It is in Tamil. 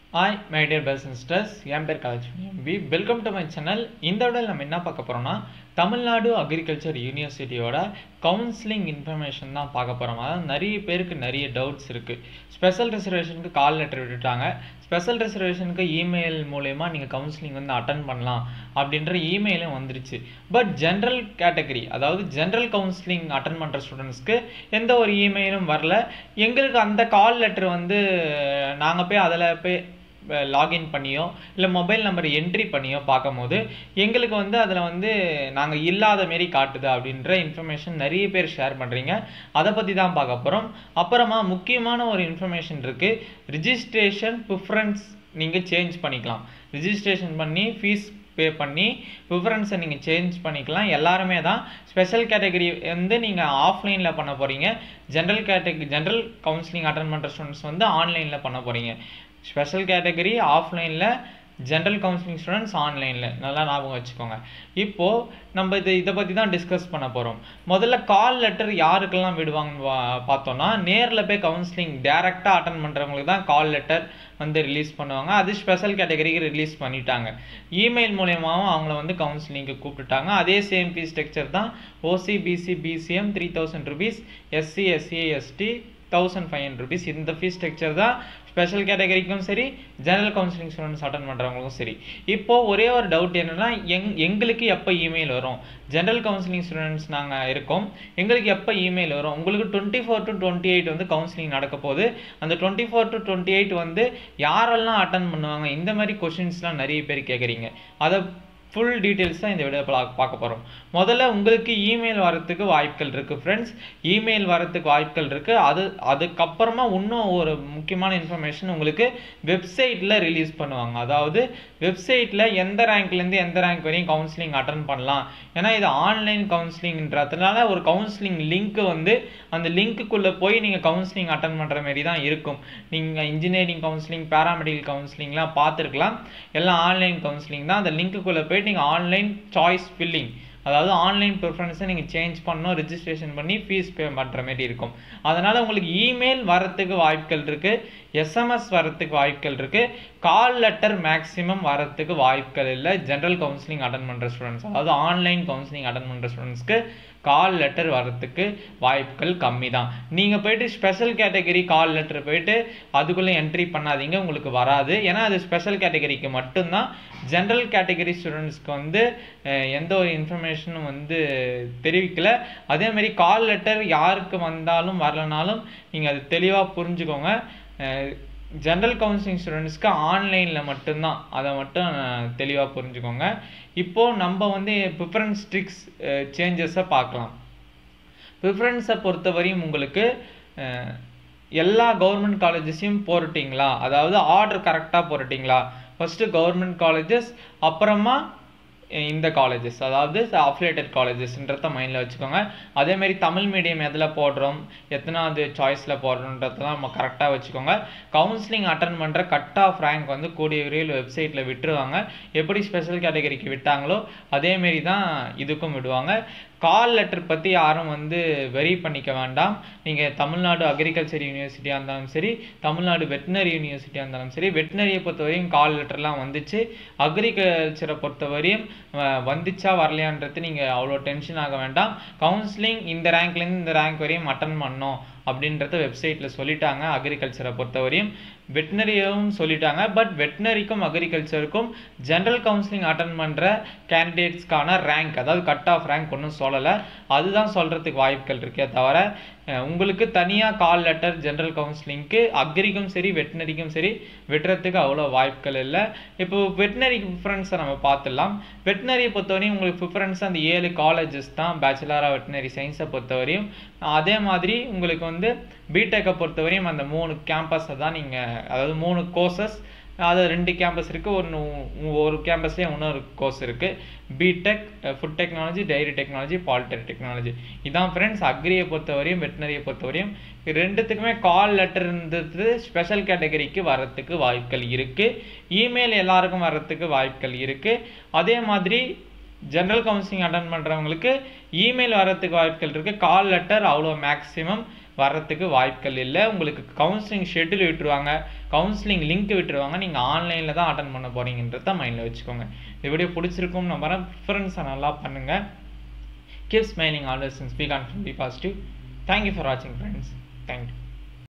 hi my dear brothers and sisters என் பேர் காலேஜ் we welcome to my channel இந்த விட நம்ம என்ன பார்க்க போகிறோம்னா தமிழ்நாடு அக்ரிகல்ச்சர் யூனிவர்சிட்டியோட கவுன்சிலிங் இன்ஃபர்மேஷன் தான் பார்க்க போகிறோம் அதாவது நிறைய பேருக்கு நிறைய டவுட்ஸ் இருக்குது ஸ்பெஷல் ரிசர்வேஷனுக்கு கால் லெட்டர் விட்டுட்டாங்க ஸ்பெஷல் ரிசர்வேஷனுக்கு இமெயில் மூலயமா நீங்கள் கவுன்சிலிங் வந்து அட்டன் பண்ணலாம் அப்படின்ற இமெயிலும் வந்துருச்சு பட் ஜென்ரல் கேட்டகரி அதாவது ஜென்ரல் கவுன்சிலிங் அட்டன் பண்ணுற ஸ்டூடெண்ட்ஸ்க்கு எந்த ஒரு இமெயிலும் வரல எங்களுக்கு அந்த கால் லெட்டர் வந்து நாங்கள் போய் அதில் போய் லாகின் பண்ணியோ இல்லை மொபைல் நம்பர் என்ட்ரி பண்ணியோ பார்க்கும்போது எங்களுக்கு வந்து அதில் வந்து நாங்கள் இல்லாத மாரி காட்டுது அப்படின்ற இன்ஃபர்மேஷன் நிறைய பேர் ஷேர் பண்ணுறீங்க அதை பற்றி தான் பார்க்க போகிறோம் அப்புறமா முக்கியமான ஒரு இன்ஃபர்மேஷன் இருக்குது ரிஜிஸ்ட்ரேஷன் ப்ரிஃபரன்ஸ் நீங்கள் சேஞ்ச் பண்ணிக்கலாம் ரிஜிஸ்ட்ரேஷன் பண்ணி ஃபீஸ் பே பண்ணி ப்ரிஃபரன்ஸை நீங்கள் சேஞ்ச் பண்ணிக்கலாம் எல்லாருமே தான் ஸ்பெஷல் கேட்டகரி வந்து நீங்கள் ஆஃப்லைனில் பண்ண போகிறீங்க general category general counselling attend பண்ணுற ஸ்டூடெண்ட்ஸ் வந்து ஆன்லைனில் பண்ண போகிறீங்க ஸ்பெஷல் கேட்டகரி ஆஃப்லைனில் ஜென்ரல் கவுன்சிலிங் ஸ்டூடெண்ட்ஸ் ஆன்லைனில் நல்லா ஞாபகம் வச்சுக்கோங்க இப்போது நம்ம இது இதை பற்றி தான் டிஸ்கஸ் பண்ண போகிறோம் முதல்ல கால் லெட்டர் யாருக்கெல்லாம் விடுவாங்கன்னு பார்த்தோன்னா நேரில் போய் கவுன்சிலிங் டேரெக்டாக அட்டன் பண்ணுறவங்களுக்கு தான் கால் லெட்டர் வந்து ரிலீஸ் பண்ணுவாங்க அது ஸ்பெஷல் கேட்டகரிக்கு ரிலீஸ் பண்ணிட்டாங்க இமெயில் மூலயமாவும் அவங்கள வந்து கவுன்சிலிங்க்கு கூப்பிட்டுட்டாங்க அதே சேம் ஃபீஸ் ஸ்ட்ரக்சர் தான் OC BC BCM three thousand rupees SC SC ST thousand five hundred rupees இந்த ஃபீஸ் ஸ்ட்ரக்சர் தான் ஸ்பெஷல் கேட்டகரிக்கும் சரி ஜெனரல் கவுன்சிலிங் ஸ்டூடெண்ட்ஸ் அட்டன் பண்ணுறவங்களுக்கும் சரி இப்போது ஒரே ஒரு டவுட் என்னென்னா எங் எங்களுக்கு எப்போ இமெயில் வரும் ஜென்ரல் கவுன்சிலிங் ஸ்டூடெண்ட்ஸ் நாங்கள் இருக்கோம் எங்களுக்கு எப்போ இமெயில் வரும் உங்களுக்கு twenty four to twenty eight வந்து கவுன்சிலிங் நடக்க போகுது அந்த twenty four to twenty eight வந்து யாரெல்லாம் அட்டன் பண்ணுவாங்க இந்த மாதிரி கொஷின்ஸ்லாம் நிறைய பேர் கேட்குறீங்க அதை ஃபுல் டீட்டெயில்ஸ் தான் இந்த வீடியோ பார்க்க போகிறோம் முதல்ல உங்களுக்கு இமெயில் வரத்துக்கு வாய்ப்புகள் இருக்குது ஃப்ரெண்ட்ஸ் இமெயில் வரத்துக்கு வாய்ப்புகள் இருக்குது அது அதுக்கப்புறமா இன்னும் ஒரு முக்கியமான இன்ஃபர்மேஷன் உங்களுக்கு வெப்சைட்டில் ரிலீஸ் பண்ணுவாங்க அதாவது வெப்சைட்டில் எந்த ரேங்க்லேருந்து எந்த ரேங்க் வரையும் கவுன்சிலிங் அட்டன் பண்ணலாம் ஏன்னா இது ஆன்லைன் கவுன்சிலிங்ன்றதுனால ஒரு கவுன்சிலிங் லிங்க் வந்து அந்த லிங்க்குள்ளே போய் நீங்கள் கவுன்சிலிங் அட்டன் பண்ணுற மாரி தான் இருக்கும் நீங்கள் இன்ஜினியரிங் கவுன்சிலிங் பேராமெடிக்கல் கவுன்சிலிங்லாம் பார்த்துருக்கலாம் எல்லாம் ஆன்லைன் கவுன்சிலிங் தான் அந்த லிங்க்குள்ளே போய் நீங்கள் ஆன்லைன் சாய்ஸ் ஃபில்லிங் அதாவது ஆன்லைன் ப்ரிஃபரன்ஸை நீங்கள் சேஞ்ச் பண்ணணும் ரிஜிஸ்ட்ரேஷன் பண்ணி ஃபீஸ் பே பண்ணுற மாரி இருக்கும் அதனால் உங்களுக்கு இமெயில் வரத்துக்கு வாய்ப்புகள் இருக்குது எஸ்எம்எஸ் வரத்துக்கு வாய்ப்புகள் இருக்குது கால் லெட்டர் மேக்ஸிமம் வரத்துக்கு வாய்ப்புகள் இல்லை ஜென்ரல் கவுன்சிலிங் அட்டன் பண்ணுற ஸ்டூடெண்ட்ஸ் அதாவது ஆன்லைன் கவுன்சிலிங் அட்டன் பண்ணுற ஸ்டூடெண்ட்ஸ்க்கு கால் லெட்டர் வரத்துக்கு வாய்ப்புகள் கம்மி தான் நீங்கள் போயிட்டு ஸ்பெஷல் கேட்டகரி கால் லெட்டர் போயிட்டு அதுக்குள்ளே என்ட்ரி பண்ணாதீங்க உங்களுக்கு வராது ஏன்னா அது ஸ்பெஷல் கேட்டகரிக்கு மட்டும்தான் ஜென்ரல் கேட்டகரி ஸ்டூடெண்ட்ஸ்க்கு வந்து எந்த ஒரு இன்ஃபர்மேஷனும் வந்து தெரிவிக்கல அதேமாதிரி கால் லெட்டர் யாருக்கு வந்தாலும் வரலனாலும் நீங்கள் அது தெளிவாக புரிஞ்சுக்கோங்க ஜென்ரல் கவுன்சிலிங் ஸ்டூடெண்ட்ஸ்க்கு ஆன்லைனில் மட்டும்தான் அதை மட்டும் தெளிவாக புரிஞ்சுக்கோங்க இப்போது நம்ம வந்து ப்ரிஃபரன்ஸ் ஸ்ட்ரிக்ஸ் சேஞ்சஸை பார்க்கலாம் ப்ரிஃபரன்ஸை பொறுத்தவரையும் உங்களுக்கு எல்லா கவர்மெண்ட் காலேஜஸையும் போட்டுட்டிங்களா அதாவது ஆர்டர் கரெக்டாக போட்டுட்டிங்களா ஃபஸ்ட்டு கவர்மெண்ட் காலேஜஸ் அப்புறமா இந்த காலேஜஸ் அதாவது அஃபிலேட்டட் காலேஜஸ்ன்றத மைண்டில் வச்சுக்கோங்க அதேமாரி தமிழ் மீடியம் எதில் போடுறோம் எத்தனாவது சாய்ஸில் போடுறோன்றதெல்லாம் நம்ம கரெக்டாக வச்சுக்கோங்க கவுன்சிலிங் அட்டன் பண்ணுற கட் ஆஃப் ரேங்க் வந்து கூடிய விரைவில் வெப்சைட்டில் விட்டுருவாங்க எப்படி ஸ்பெஷல் கேட்டகரிக்கு விட்டாங்களோ அதேமாரி தான் இதுக்கும் விடுவாங்க கால் லெட்டர் பற்றி யாரும் வந்து வெரி பண்ணிக்க வேண்டாம் நீங்கள் தமிழ்நாடு அக்ரிகல்ச்சர் யூனிவர்சிட்டியாக இருந்தாலும் சரி தமிழ்நாடு வெட்டினரி யூனிவர்சிட்டியாக இருந்தாலும் சரி வெட்டினரியை பொறுத்தவரையும் கால் லெட்டர்லாம் வந்துச்சு அக்ரிகல்ச்சரை பொறுத்தவரையும் வந்துச்சா வரலையான்றது நீங்கள் அவ்வளோ டென்ஷன் ஆக வேண்டாம் கவுன்சிலிங் இந்த ரேங்க்லேருந்து இந்த ரேங்க் வரையும் அட்டன் பண்ணோம் அப்படின்றத வெப்சைட்டில் சொல்லிட்டாங்க அக்ரிகல்ச்சரை பொறுத்தவரையும் வெட்டினரியும் சொல்லிட்டாங்க பட் வெட்டினரிக்கும் அக்ரிகல்ச்சருக்கும் ஜென்ரல் கவுன்சிலிங் அட்டன் பண்ணுற கேண்டிடேட்ஸ்க்கான ரேங்க் அதாவது கட் ஆஃப் ரேங்க் ஒன்றும் சொல்லலை அதுதான் சொல்கிறதுக்கு வாய்ப்புகள் இருக்கே தவிர உங்களுக்கு தனியாக கால் லெட்டர் ஜென்ரல் கவுன்சிலிங்க்கு அக்ரிக்கும் சரி வெட்டினரிக்கும் சரி விடுறதுக்கு அவ்வளோ வாய்ப்புகள் இல்லை இப்போ வெட்டினரி ப்ரிஃபரன்ஸை நம்ம பார்த்துடலாம் வெட்டினரியை பொறுத்தவரையும் உங்களுக்கு ப்ரிஃபரன்ஸ் அந்த ஏழு காலேஜஸ் தான் பேச்சுலர் ஆஃப் வெட்டினரி சயின்ஸை பொறுத்தவரையும் அதே மாதிரி உங்களுக்கு வந்து பிடெக்கை பொறுத்தவரையும் அந்த மூணு கேம்பஸை தான் நீங்கள் அதாவது மூணு கோர்சஸ் அது ரெண்டு கேம்பஸ் இருக்குது ஒன்று ஒரு கேம்பஸ்லேயே இன்னொரு கோர்ஸ் இருக்குது B Tech food technology dairy technology polytech technology இதான் ஃப்ரெண்ட்ஸ் அக்ரியை பொறுத்தவரையும் வெட்டினரியை பொறுத்தவரையும் ரெண்டுத்துக்குமே கால் லெட்டர் இருந்தது ஸ்பெஷல் கேட்டகரிக்கு வரத்துக்கு வாய்ப்புகள் இருக்குது இமெயில் எல்லாருக்கும் வர்றதுக்கு வாய்ப்புகள் இருக்குது அதே மாதிரி ஜென்ரல் கவுன்சிலிங் அட்டன் பண்ணுறவங்களுக்கு இமெயில் வரத்துக்கு வாய்ப்புகள் இருக்குது கால் லெட்டர் அவ்வளோ மேக்ஸிமம் வர்றதுக்கு வாய்ப்புகள் இல்லை உங்களுக்கு கவுன்சிலிங் ஷெட்யூல் விட்டுருவாங்க கவுன்சிலிங் லிங்க் விட்டுருவாங்க நீங்கள் ஆன்லைனில் தான் அட்டன் பண்ண போகிறீங்கன்றத மைண்டில் வச்சுக்கோங்க இந்த வீடியோ பிடிச்சிருக்கும் நம்புறேன் ப்ரிஃபரன்ஸை நல்லா பண்ணுங்கள் keep smiling always speak on be positive thank you for வாட்சிங் ஃப்ரெண்ட்ஸ் தேங்க்யூ